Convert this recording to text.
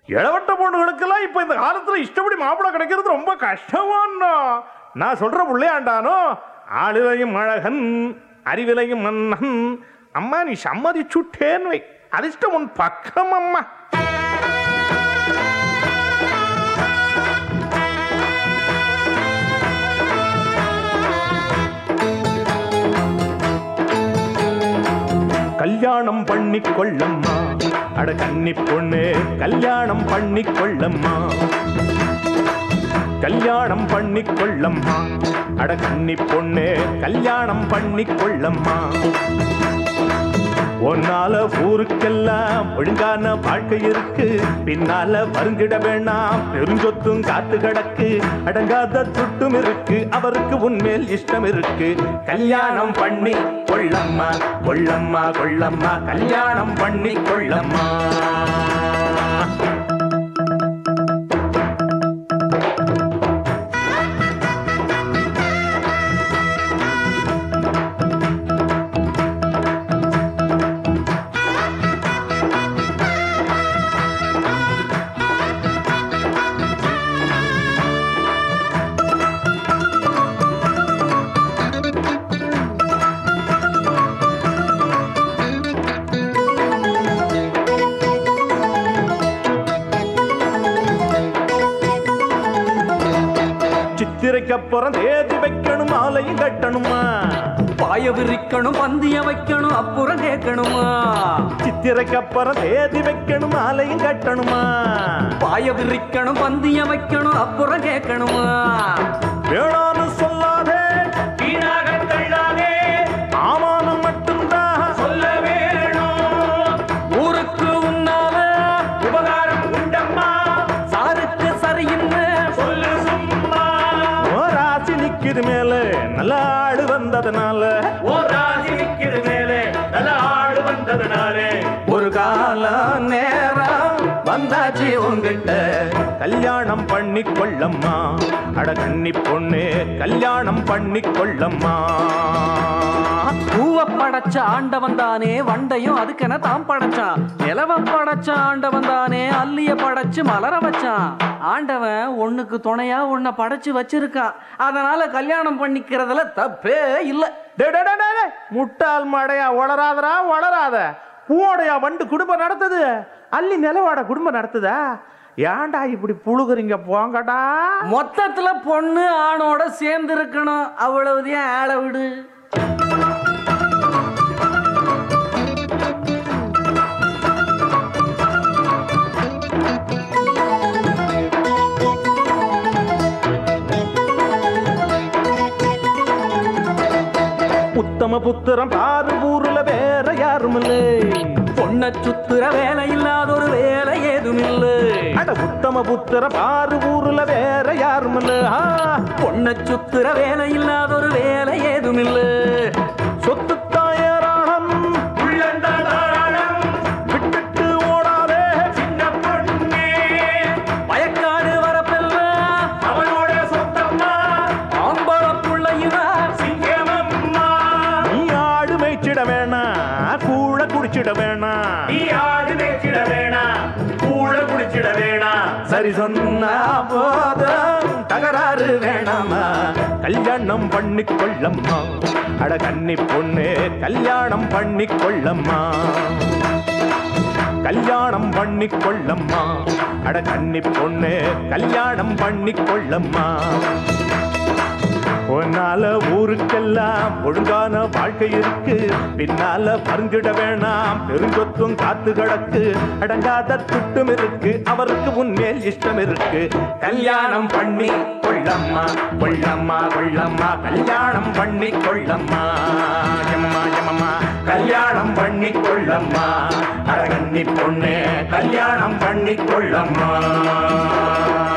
இளவட்ட பொண்ணுகளுக்கெல்லாம் இப்ப இந்த காலத்துல இஷ்டப்படி மாப்பிள்ளை கிடைக்கிறது ரொம்ப கஷ்டமாண்ணா நான் சொல்ற புள்ளையாண்டானோ ஆளிலையும் அழகன் அறிவிலையும் மன்னன் அம்மா நீ சம்மதிச்சுட்டேன்னு வை அதிர்ஷ்டம் உன் பக்கம் அம்மா கல்யாணம் பண்ணி கொள்ளம்மா அட கன்னி பொண்ணு கல்யாணம் பண்ணி கொள்ளம்மா கல்யாணம் பண்ணி கொள்ளம்மா அட கன்னி பொண்ணு கல்யாணம் பண்ணி கொள்ளம்மா உன்னால ஊருக்கெல்லாம் ஒழுங்கான வாழ்க்கை இருக்கு பின்னால வருங்கிட வேணாம் பெருஞ்சொத்தும் காத்து கிடக்கு அடங்காத துட்டும் இருக்கு அவருக்கு உன்மேல் இஷ்டம் இருக்கு கல்யாணம் பண்ணி கொள்ளம்மா கொள்ளம்மா கொள்ளம்மா கல்யாணம் பண்ணி கொள்ளம்மா சித்திரைக்கு அப்புறம் தேதி வைக்கணும் மாலையும் கட்டணுமா பாய விரிக்கணும் பந்திய வைக்கணும் அப்புறம் கேட்கணுமா சித்திரைக்கு அப்புறம் தேதி வைக்கணும் மாலையும் கட்டணுமா பாய விரிக்கணும் பந்திய வைக்கணும் அப்புறம் கேட்கணுமா வேணான்னு சொல்லாதே வீணாக தள்ளாதே ஆமான்னு மட்டும்தான் சொல்ல வேணும் ஊருக்கு உன்னால உபகாரம் உண்டம்மா சாருக்கு சரியின்னு சொல்லு சும்மா ஓ ராசி நிக்குது மேல நல்ல ஆடு வந்ததுனால ஓ ராசி நிக்குது மேலே நல்ல ஆடு வந்ததுனாலே ஒரு கால நேரம் வந்தாச்சு உங்ககிட்ட கல்யாணம் பண்ணி கொள்ளம்மா அட கன்னி பொண்ணு கல்யாணம் பண்ணி கொள்ளம்மா பூவ படைச்ச ஆண்டவன் தானே வண்டையும் அதுக்கென தாம் படைச்சான் நிலவ படைச்ச ஆண்டவன் தானே அல்லிய படைச்சு மலர வச்சான் ஆண்டவன் ஒண்ணுக்கு துணையா உன்னை படைச்சு வச்சிருக்கான் அதனால கல்யாணம் பண்ணிக்கிறதுல தப்பே இல்லை டே, டே, டே, டே, டே. முட்டாள் மடையா வளராதரா வளராத பூவோடையா வண்டு குடும்பம் நடத்துது அள்ளி நிலவாட குடும்பம் நடத்துதா ஏன்டா இப்படி புழுகுறீங்க போங்கடா மொத்தத்துல பொண்ணு ஆணோட சேர்ந்து இருக்கணும் அவ்வளவுதான் ஆளை விடு உத்தம புத்திரம் பாரு ஊருல வேற யாரும் இல்லை பொண்ணை சுத்துற வேலை இல்லாத ஒரு வேலை ஏதும் இல்லை அட உத்தம புத்திர பாரு ஊருல வேற யாரும் இல்லை ஆ, பொண்ணை சுத்துற வேலை இல்லாத ஒரு வேலை ஏதும் இல்லை சொத்து தாயராணம் விட்டுட்டு ஓடாதே சின்ன பொண்ணே வயக்காடு வரப்பெல்லாம் அவனோட சொந்தம்மா ஆம்பள புள்ளையுவ சிங்கமம்மா நீ ஆடு மேய்ச்சிட வேணாம் கூழ குடிச்சிட வேணாம் நீ ஆடு மேய்ச்சிட வேணாம் கூழ குடிச்சிட வேணாம் சரி சொன்னா போதும் தகராறு வேணாமா கல்யாணம் பண்ணி கொள்ளம்மா அட கன்னி பொண்ணு கல்யாணம் பண்ணி கொள்ளம்மா கல்யாணம் பண்ணி கொள்ளம்மா அட கன்னி பொண்ணு கல்யாணம் பண்ணி கொள்ளம்மா உன்னால ஊருக்கெல்லாம் ஒழுங்கான வாழ்க்கை இருக்கு பின்னால பருங்கிட வேணாம் பெருங்கொத்தும் காத்து கிடக்கு அடங்காத துட்டும் இருக்கு அவருக்கு உன்மேல் இஷ்டம் இருக்கு கல்யாணம் பண்ணி கொள்ளம்மா கொள்ளம்மா கொள்ளம்மா கல்யாணம் பண்ணி கொள்ளம்மா எம்மா எம்மம்மா கல்யாணம் பண்ணி கொள்ளம்மா அழகன்னி பொண்ணு கல்யாணம் பண்ணி கொள்ளம்மா